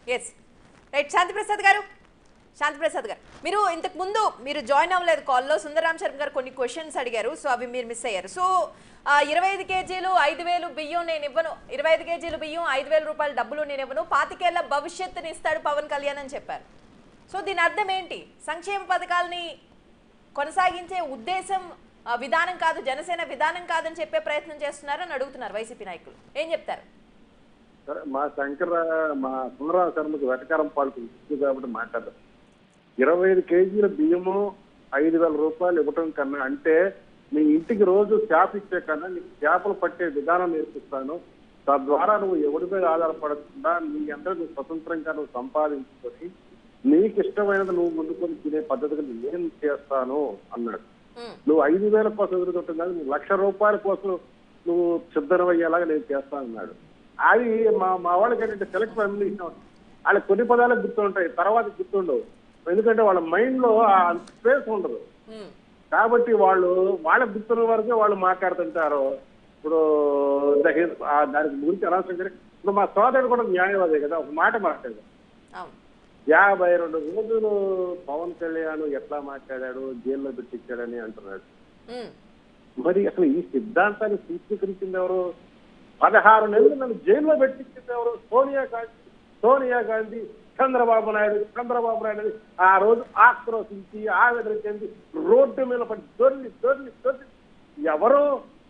Yes right శాంతి ప్రసాద్ గారు శాంతి ప్రసాద్ గారు మీరు ఇంతకు ముందు మీరు జాయిన్ అవ్వలేదు కాల్లో సుందరరామ్ శర్మ గారు కొన్ని క్వశ్చన్స్ అడిగారు సో అవి మీరు మిస్ అయ్యారు సో ఆ, ఇరవై ఐదు కేజీలు ఐదు వేలు బియ్యం నేను ఇవ్వను ఇరవై ఐదు కేజీలు బియ్యం ఐదు వేల రూపాయల డబ్బులు నేను ఇవ్వను పాతికేళ్ల భవిష్యత్తుని ఇస్తాడు పవన్ కళ్యాణ్ అని చెప్పారు సో దీని అర్థం ఏంటి సంక్షేమ పథకాలని కొనసాగించే ఉద్దేశం ఆ, విధానం కాదు జనసేన విధానం కాదని చెప్పే ప్రయత్నం చేస్తున్నారని అడుగుతున్నారు వైసీపీ నాయకులు ఏం చెప్తారు సరే మా శంకర మా సుందరరావు శర్మకి వెటకారం పాలకు ఇచ్చు కాబట్టి మాట్లాడదాం ఇరవై ఐదు కేజీల బియ్యము ఐదు వేల రూపాయలు ఇవ్వటం కన్నా అంటే నీ ఇంటికి రోజు చేప ఇచ్చే కన్నా నీకు చేపలు పట్టే విధానం నేర్పిస్తాను తద్వారా నువ్వు ఎవరి మీద ఆధారపడకుండా నీ అందరూ నువ్వు స్వతంత్రంగా నువ్వు సంపాదించుకొని నీకు ఇష్టమైనది నువ్వు ముందుకొని తినే పద్ధతిగా నేను చేస్తాను అన్నాడు ఉమ్, నువ్వు ఐదు వేల కోసం ఎదురుతుంటుంది కాదు నువ్వు లక్ష రూపాయల కోసం నువ్వు సిద్ధమయ్యేలాగా నేను చేస్తాను అన్నాడు అది మా మా వాళ్ళకి ఏంటంటే సెలెక్ట్ ఫ్యామిలీ ఇష్టం వాళ్ళకి కొన్ని పదాలకు గుర్తుంటాయి తర్వాత గుర్తుండవు ఎందుకంటే వాళ్ళ మైండ్ లో ఆ స్పేస్ ఉండదు ఉమ్, కాబట్టి వాళ్ళు వాళ్ళకి గుర్తున్న వరకే వాళ్ళు మాట్లాడుతుంటారు ఇప్పుడు దహి- ఆ దానికి గురించి అనవసరం కానీ ఇప్పుడు మా సోదరుడు కూడా న్యాయవాదే కదా ఒక మాట మాట్లాడాడు అవును యాభై రెండు రోజులు పవన్ కళ్యాణ్ ఎట్లా మాట్లాడాడు జైల్లో పెట్టించాడని అంటున్నాడు ఉమ్, మరి అసలు ఈ సిద్ధాంతాన్ని సూచీకరించింది ఎవరు పదహారు నెలలు నన్ను జైల్లో పెట్టించింది ఎవరు సోనియా గాంధీ సోనియా గాంధీ చంద్రబాబు నాయుడు చంద్రబాబు నాయుడు ఆ రోజు ఆక్రోశించి ఆవేదన చెంది రోడ్డు మీద పడి దొర్లి దొర్లి దొర్లి ఎవరు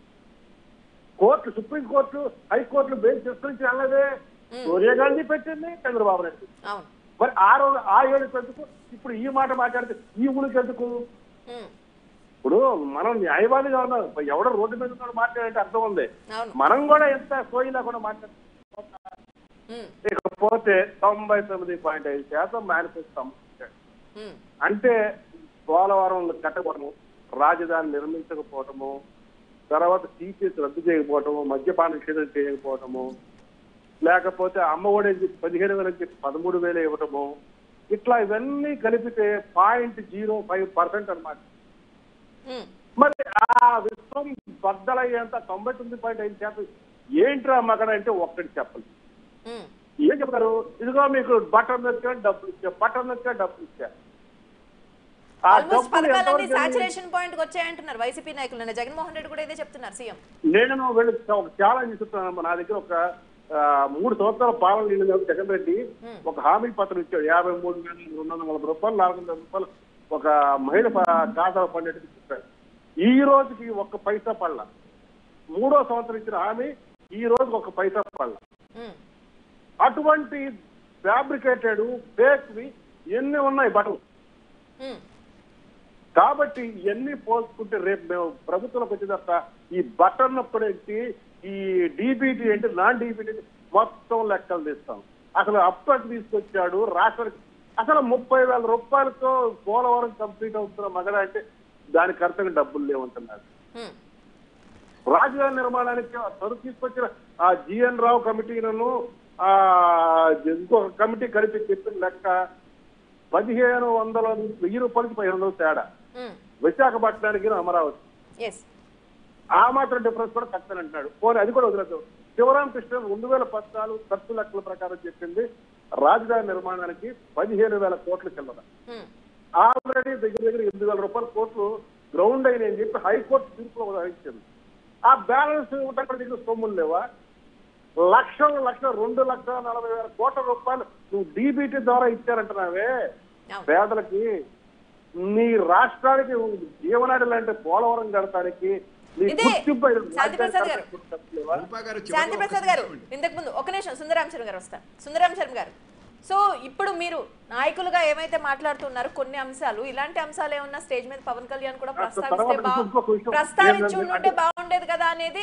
కోర్టు సుప్రీం కోర్టు హైకోర్టులు బెయిల్ చేసుకుని అన్నదే సోనియా గాంధీ పెట్టింది చంద్రబాబు నాయుడు అవును మరి ఆ రోజు ఆ ఏడుకు ఎందుకు ఇప్పుడు ఈ మాట మాట్లాడితే ఈ ఊరికి ఎందుకు ఉమ్, ఇప్పుడు మనం న్యాయవాదిగా ఉన్నాం ఎవడో రోడ్డు మీద ఉన్నాడు మాట్లాడంటే అర్థం ఉంది అవును మనం కూడా ఎంత సోయిలా కూడా మాట్లాడు ఉమ్, ఇకపోతే తొంభై తొమ్మిది పాయింట్ ఐదు శాతం మేనిఫెస్టో అమలు ఉమ్, అంటే పోలవరం కట్టకపోవడము రాజధాని నిర్మించకపోవటము తర్వాత టీసీఎస్ రద్దు చేయకపోవటము మద్యపాన నిషేధం చేయకపోవటము లేకపోతే అమ్మఒడి అని చెప్పి పదిహేను వేలు అని చెప్పి పదమూడు వేలు ఇవ్వటము ఇట్లా ఇవన్నీ కలిపితే పాయింట్ జీరో ఫైవ్ పర్సెంట్ అనమాట ఉమ్, మరి ఆ విశ్వం బద్దలయ్యేంత తొంభై తొమ్మిది పాయింట్ ఐదు శాతం ఏంట్రా మగడ అంటే ఒక్కటి చెప్పండి ఉమ్. ఏం చెప్తారు ఇదిగో మీకు బటన్ నొక్కా డబ్బులు ఇచ్చా బటన్ నొక్కా డబ్బులు ఇచ్చా ఆ ఆల్మోస్ట్ డబ్బులు పథకాలన్నీ ఎంతవరకు జరిగింది? సాచురేషన్ పాయింట్ కి వచ్చాయంటున్నారు వైసీపీ నాయకులు నిన్న జగన్మోహన్ రెడ్డి కూడా ఇదే చెప్తున్నారు సీఎం నేను వెళ్ళి ఒక ఛాలెంజ్ ఇస్తున్నాను నా దగ్గర ఒక ఆ, మూడు సంవత్సరాల పాలన నేను జగన్ రెడ్డి ఒక హామీ పత్రం ఇచ్చాడు యాభై మూడు వేల రెండు వందల నలభై రూపాయలు నాలుగు వందల రూపాయలు ఒక మహిళ ప- ఖాతాలో పండేట్టుకు చెప్పాడు ఈ రోజుకి ఒక్క పైసా పడల మూడో సంవత్సరం ఇచ్చిన హామీ ఈ రోజుకి ఒక పైసా పడల ఉమ్, అటువంటి ఫ్యాబ్రికేటెడ్ ఫేక్వి ఎన్ని ఉన్నాయి బట్టలు ఉమ్, కాబట్టి ఇవన్నీ పోల్చుకుంటే రేపు మేము ప్రభుత్వంలోకి వచ్చిన తర్వాత ఈ బటన్ నొక్కడేంటి ఈ డీబీటీ ఏంటి నాన్ డీబీటీ మొత్తం లెక్కలు తీస్తాం అసలు అప్పటి తీసుకొచ్చాడు రాష్ట్రానికి అసలు ముప్పై వేల రూపాయలతో పోలవరం కంప్లీట్ అవుతున్న మగడ అంటే దాని ఖర్చుకు డబ్బులు లేవంటున్నారు ఉమ్, రాజధాని నిర్మాణానికి తను తీసుకొచ్చిన ఆ జిఎన్ రావు కమిటీలను ఆ ఇంకొక కమిటీ కలిపి చెప్పిన లెక్క పదిహేను వందల వెయ్యి రూపాయలకి పదిహేను వందలు తేడా ఉమ్, విశాఖపట్నానికి అమరావతి ఎస్ ఆ మాత్రం డిఫరెన్స్ కూడా కట్టనంటున్నాడు పోనీ అది కూడా వదిలేదు శివరామకృష్ణ రెండు వేల పద్నాలుగు ఖర్చు లెక్కల ప్రకారం చెప్పింది రాజధాని నిర్మాణానికి పదిహేను వేల కోట్లు చిల్లర ఉమ్, ఆల్రెడీ దగ్గర దగ్గర ఎనిమిది వేల రూపాయల కోట్లు గ్రౌండ్ అయిన అని చెప్పి హైకోర్టు తీర్పులో ఉదాహరించింది ఆ బ్యాలెన్స్ ఉంటాయి దగ్గర సొమ్ములు లేవా లక్షల లక్షల రెండు లక్షల నలభై వేల కోట్ల రూపాయలు నువ్వు డీబీటీ ద్వారా ఇచ్చారంటున్నావే అవును పేదలకి నీ రాష్ట్రానికి జీవనాడి లాంటి పోలవరం కడతానికి నీ ఇదే గుర్తింపు అయిన శాంతి ప్రసాద్ గారు. రాజ్యాన్ని కట్టలేవా? రూపా గారు చివరిలో శాంతి ఒక్క ప్రసాద్ గారు నిమిషం అండి. ఇంతకు ముందు ఒక నిమిషం సుందరాం శర్మ గారు వస్తారు సుందరాం శర్మ గారు సో ఇప్పుడు మీరు నాయకులుగా ఏమైతే మాట్లాడుతున్నారో కొన్ని అంశాలు ఇలాంటి అంశాలు ఏమన్నా స్టేజ్ మీద పవన్ కళ్యాణ్ కూడా ఆ, ప్రస్తావిస్తే తర్వాత బా ఇంకొక విషయం. ప్రస్తావించి ఏంటంటే- ఉండుంటే బాగుండేది కదా అనేది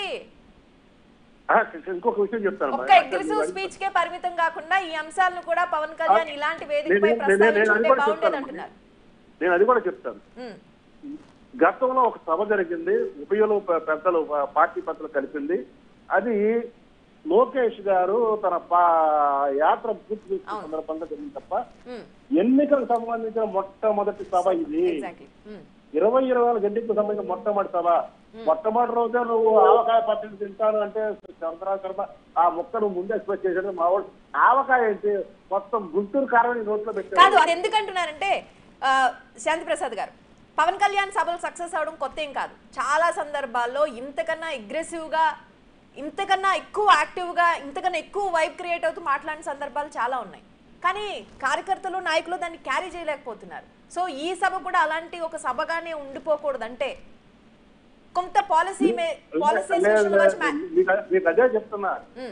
ఆ, ఇంకొక విషయం చెప్తాను ఒక్క అగ్రెసివ్ స్పీచ్ కే పరిమితం కాకుండా ఈ అంశాలను కూడా పవన్ కళ్యాణ్ ఇలాంటి వేదికపై నేను- నేను- నేను ప్రస్తావించి అది ఉంటే కూడా బాగుండేది చెప్తాను. అంటున్నారు నేను అది కూడా చెప్తాను ఉమ్, గతంలో ఒక సభ జరిగింది ఉభయలు ప- పెద్దలు ప- పార్టీ పెద్దలు కలిపింది అది లోకేష్ గారు తన పా- యాత్ర పూర్తి చేసుకున్న సందర్భంగా జరిగింది తప్ప ఉమ్, ఎన్నికలకు సంబంధించిన మొట్టమొదటి సభ ఇది ఎగ్జాక్ట్లీ ఉమ్, ఇరవై ఇరవై నాలుగు గంటలకు సంబంధించిన మొట్టమొదటి సభ మొట్టమొదటి రోజే నువ్వు ఆవకాయ పచ్చడి తింటాను అంటే చంద్రరావు శర్మ ఆ ముక్క నువ్వు ముందు ఎక్స్ప్రెస్ చేశాడు మా వాడు ఆవకాయ ఏంటి మొత్తం గుంటూరు కారం నోట్లో పెట్టాడు కాదు అది ఎందుకంటున్నారంటే ఆ, శాంతి ప్రసాద్ గారు పవన్ కళ్యాణ్ సభలు సక్సెస్ అవడం కొత్త ఏం కాదు చాలా సందర్భాల్లో ఇంతకన్నా అగ్రెసివ్ గా ఇంతకన్నా ఎక్కువ యాక్టివ్ గా ఇంతకన్నా ఎక్కువ వైబ్ క్రియేట్ అవుతూ మాట్లాడిన సందర్భాలు చాలా ఉన్నాయి కానీ కార్యకర్తలు నాయకులు దాన్ని క్యారీ చేయలేకపోతున్నారు సో ఈ సభ కూడా అలాంటి ఒక సభగానే ఉండిపోకూడదంటే కొంత పాలసీ పాలసీ లేదు, లేదు, మీకు- మీకు అదే చెప్తున్నా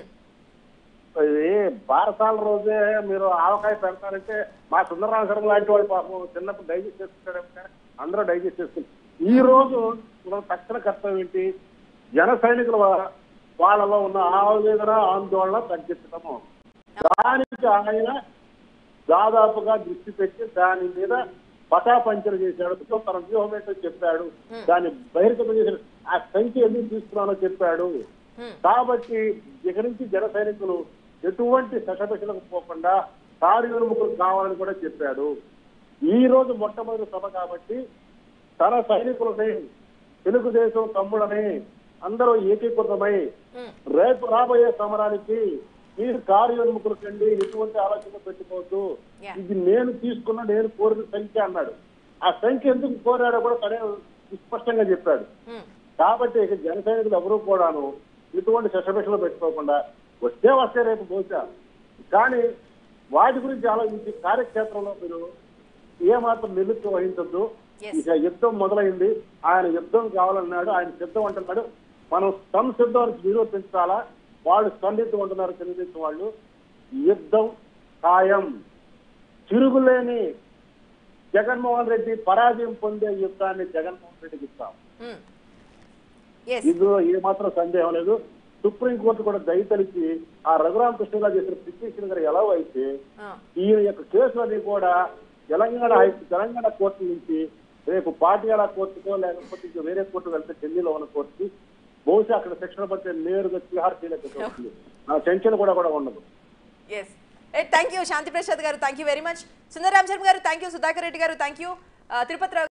ఇది బారసాల రోజే మీరు ఆవకాయ పెడతారంటే మా సుందరరామ శర్మ లాంటి వాడు పాపం చిన్నప్పుడు డైజెస్ట్ చేసుకుంటారంటే అందరూ డైజెస్ట్ చేసుకుంటారు ఈ రోజు మన తక్షణ కర్తవ్యం ఏంటి జన సైనికుల వా- వాళ్ళలో ఉన్న ఆవేదన ఆందోళన తగ్గించడము దానికి ఆయన దాదాపుగా దృష్టి పెట్టి దాని మీద పటాపంచలు చేశాడు సో తన వ్యూహం ఏంటో చెప్పాడు దాన్ని బహిర్గతం చేశాడు ఆ సంఖ్య ఎందుకు తీసుకున్నానో చెప్పాడు కాబట్టి ఇక నుంచి జన సైనికులు ఎటువంటి సశపిషలకు పోకుండా కార్యోన్ముఖులు కావాలని కూడా చెప్పాడు ఈ రోజు మొట్టమొదటి సభ కాబట్టి తన సైనికులని తెలుగుదేశం తమ్ముడని అందరూ ఏకీకృతమై రేపు రాబోయే సమరానికి మీరు కార్యోన్ముఖులు కండి ఎటువంటి ఆలోచన పెట్టుకోవద్దు Yeah. ఇది నేను తీసుకున్న నేను కోరిన సంఖ్య అన్నాడు ఆ సంఖ్య ఎందుకు కోరాడో కూడా తనే స్పష్టంగా చెప్పాడు కాబట్టి ఇక జన సైనికులు ఎవరూ కూడాను ఇటువంటి శశభిషలు పెట్టుకోకుండా వస్తే వస్తే రేపు బహుశా కానీ వాటి గురించి ఆలోచించి కార్యక్షేత్రంలో మీరు ఏమాత్రం నిర్లక్ష్యం వహించొద్దు Yes. ఇక యుద్ధం మొదలైంది ఆయన యుద్ధం కావాలన్నాడు ఆయన సిద్ధం అంటున్నాడు మనం సంసిద్ధం నిరూపించాలా వాళ్ళు సన్నిహితం ఉంటున్నారు తెలుగుదేశం వాళ్ళు యుద్ధం ఖాయం తిరుగులేని జగన్మోహన్ రెడ్డి పరాజయం పొందే యుద్ధాన్ని జగన్మోహన్ రెడ్డికి ఇస్తాం ఎస్ ఇందులో ఏ మాత్రం సందేహం లేదు సుప్రీంకోర్టు కూడా దయతలిచి ఆ రఘురామకృష్ణగా చేసిన పిటిషన్ గారు ఎలా అయితే ఈయన యొక్క కేసులన్నీ కూడా తెలంగాణ హై తెలంగాణ కోర్టు నుంచి రేపు పాటియాల కోర్టుకో లేకపోతే ఇంకా వేరే కోర్టు వెళ్తే ఢిల్లీలో ఉన్న కోర్టుకి బహుశా అక్కడ శిక్షణ పడితే నేరుగా తిహార్ చేయలేక వస్తుంది నా టెన్షన్ కూడా కూడా ఉండదు yes thank you Shanti Prasad garu thank you very much Sundararam Sharma garu thank you Sudhakar Reddy గారు థ్యాంక్ యూ తిరుపతి రావు